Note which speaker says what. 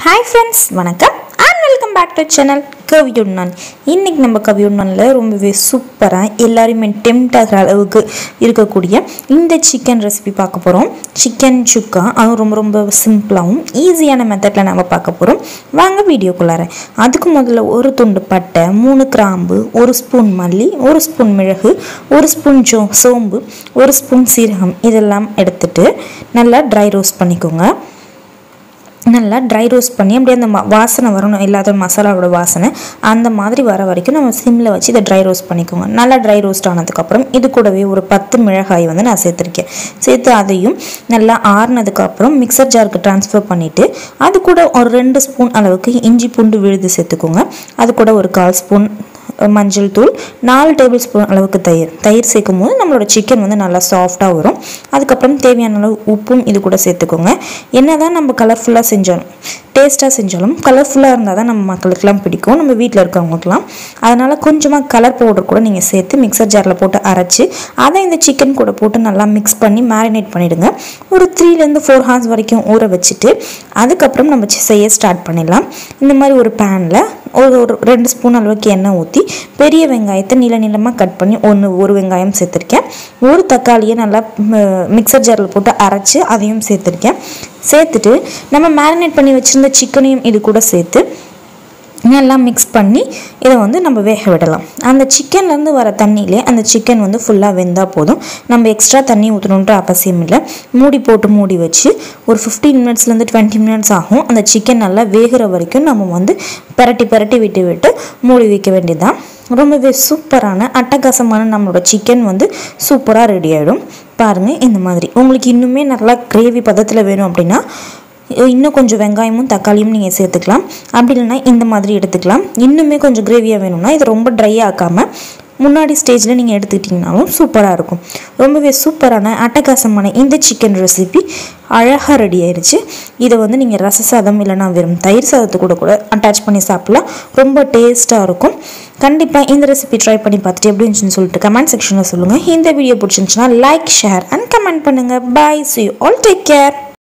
Speaker 1: hi friends வணக்கம் and welcome back to channel கவியுண்ணான் இன்னைக்கு நம்ம கவியுண்ணானில் ரொம்பவே சூப்பராக எல்லாருமே டெம்ட் ஆகிற அளவுக்கு இருக்கக்கூடிய இந்த சிக்கன் ரெசிபி பார்க்க போகிறோம் சிக்கன் சுக்கா அதுவும் ரொம்ப ரொம்ப சிம்பிளாகவும் ஈஸியான மெத்தடில் நம்ம பார்க்க போகிறோம் வாங்க வீடியோக்குள்ளார அதுக்கு முதல்ல ஒரு துண்டு பட்டை மூணு கிராம்பு ஒரு ஸ்பூன் மல்லி ஒரு ஸ்பூன் மிளகு ஒரு ஸ்பூன் ஜோ சோம்பு ஒரு ஸ்பூன் சீரகம் இதெல்லாம் எடுத்துட்டு நல்லா ட்ரை ரோஸ்ட் பண்ணிக்கோங்க நல்லா ட்ரை ரோஸ்ட் பண்ணி அப்படியே அந்த ம- வாசனை வரணும் எல்லாத்த மசாலாவோட வாசனை அந்த மாதிரி வர வரைக்கும் நம்ம சிம்மில் வச்சு இதை ட்ரை ரோஸ்ட் பண்ணிக்கோங்க நல்லா ட்ரை ரோஸ்ட் ஆனதுக்கப்புறம் இது கூடவே ஒரு பத்து மிளகாய் வந்து நான் சேர்த்துருக்கேன் சேர்த்து அதையும் நல்லா ஆறுனதுக்கப்புறம் மிக்சர் ஜாருக்கு ட்ரான்ஸ்ஃபர் பண்ணிவிட்டு அது கூட ஒரு ரெண்டு ஸ்பூன் அளவுக்கு இஞ்சி பூண்டு விழுது சேர்த்துக்கோங்க அது கூட ஒரு கால் ஸ்பூன் மஞ்சள் தூள் நாலு டேபிள் ஸ்பூன் அளவுக்கு தயிர் தயிர் சேர்க்கும் போது நம்மளோட சிக்கன் வந்து நல்லா சாஃப்டாக வரும் அதுக்கப்புறம் தேவையான அளவு உப்பும் இது கூட சேர்த்துக்கோங்க என்னதான் நம்ம கலர்ஃபுல்லாக செஞ்சாலும் டேஸ்ட்டாக செஞ்சாலும் கலர்ஃபுல்லாக இருந்தால் தான் நம்ம மக்களுக்கெல்லாம் பிடிக்கும் நம்ம வீட்டில் இருக்கவங்களுக்குலாம் அதனால் கொஞ்சமாக கலர் பவுடர் கூட நீங்கள் சேர்த்து மிக்சர் ஜாரில் போட்டு அரைச்சி அதை இந்த சிக்கன் கூட போட்டு நல்லா மிக்ஸ் பண்ணி மேரினேட் பண்ணிவிடுங்க ஒரு த்ரீலேருந்து ஃபோர் ஹார்ஸ் வரைக்கும் ஊற வச்சுட்டு அதுக்கப்புறம் நம்ம சி- செய்ய ஸ்டார்ட் பண்ணிடலாம் இந்த மாதிரி ஒரு பேனில் ஒரு ஒரு ரெண்டு ஸ்பூன் அளவுக்கு எண்ணெய் ஊற்றி பெரிய வெங்காயத்தை நீள நீளமாக கட் பண்ணி ஒன்று ஒரு வெங்காயம் சேர்த்துருக்கேன் ஒரு தக்காளியை நல்லா மிக்சர் ஜாரில் போட்டு அரைச்சி அதையும் சேர்த்துருக்கேன் சேர்த்துட்டு நம்ம மேரினேட் பண்ணி வச்சுருந்த சிக்கனையும் இது கூட சேர்த்து நல்லா மிக்ஸ் பண்ணி இதை வந்து நம்ம வேக விடலாம் அந்த சிக்கன்லேருந்து வர தண்ணியிலே அந்த சிக்கன் வந்து ஃபுல்லாக வெந்தால் போதும் நம்ம எக்ஸ்ட்ரா தண்ணி ஊற்றணுன்ற அவசியம் இல்லை மூடி போட்டு மூடி வச்சு ஒரு ஃபிஃப்டீன் மினிட்ஸ்லேருந்து டுவெண்ட்டி மினிட்ஸ் ஆகும் அந்த சிக்கன் நல்லா வேகிற வரைக்கும் நம்ம வந்து பரட்டி பரட்டி விட்டு விட்டு மூடி வைக்க வேண்டியதுதான் ரொம்பவே சூப்பரான அட்டகாசமான நம்மளோட சிக்கன் வந்து சூப்பராக ரெடி ஆகிடும் பாருங்கள் இந்த மாதிரி உங்களுக்கு இன்னுமே நல்லா கிரேவி பதத்தில் வேணும் அப்படின்னா இன்னும் கொஞ்சம் வெங்காயமும் தக்காளியும் நீங்கள் சேர்த்துக்கலாம் அப்படி இல்லைன்னா இந்த மாதிரி எடுத்துக்கலாம் இன்னுமே கொஞ்சம் கிரேவியாக வேணும்னா இது ரொம்ப ட்ரை ஆக்காமல் முன்னாடி ஸ்டேஜில் நீங்கள் எடுத்துக்கிட்டிங்கனாலும் சூப்பராக இருக்கும் ரொம்பவே சூப்பரான அட்டகாசமான இந்த சிக்கன் ரெசிபி அழகாக ரெடி ஆயிருச்சு இதை வந்து நீங்கள் ரச சாதம் இல்லைன்னா வெறும் தயிர் சாதத்து கூட கூட அட்டாச் பண்ணி சாப்பிடலாம் ரொம்ப டேஸ்ட்டாக இருக்கும் கண்டிப்பாக இந்த ரெசிபி ட்ரை பண்ணி பார்த்துட்டு எப்படி இருந்துச்சுன்னு சொல்லிட்டு கமெண்ட் செக்ஷனில் சொல்லுங்கள் இந்த வீடியோ பிடிச்சிருந்துச்சுன்னா லைக் ஷேர் அண்ட் கமெண்ட் பண்ணுங்கள் bye see all take care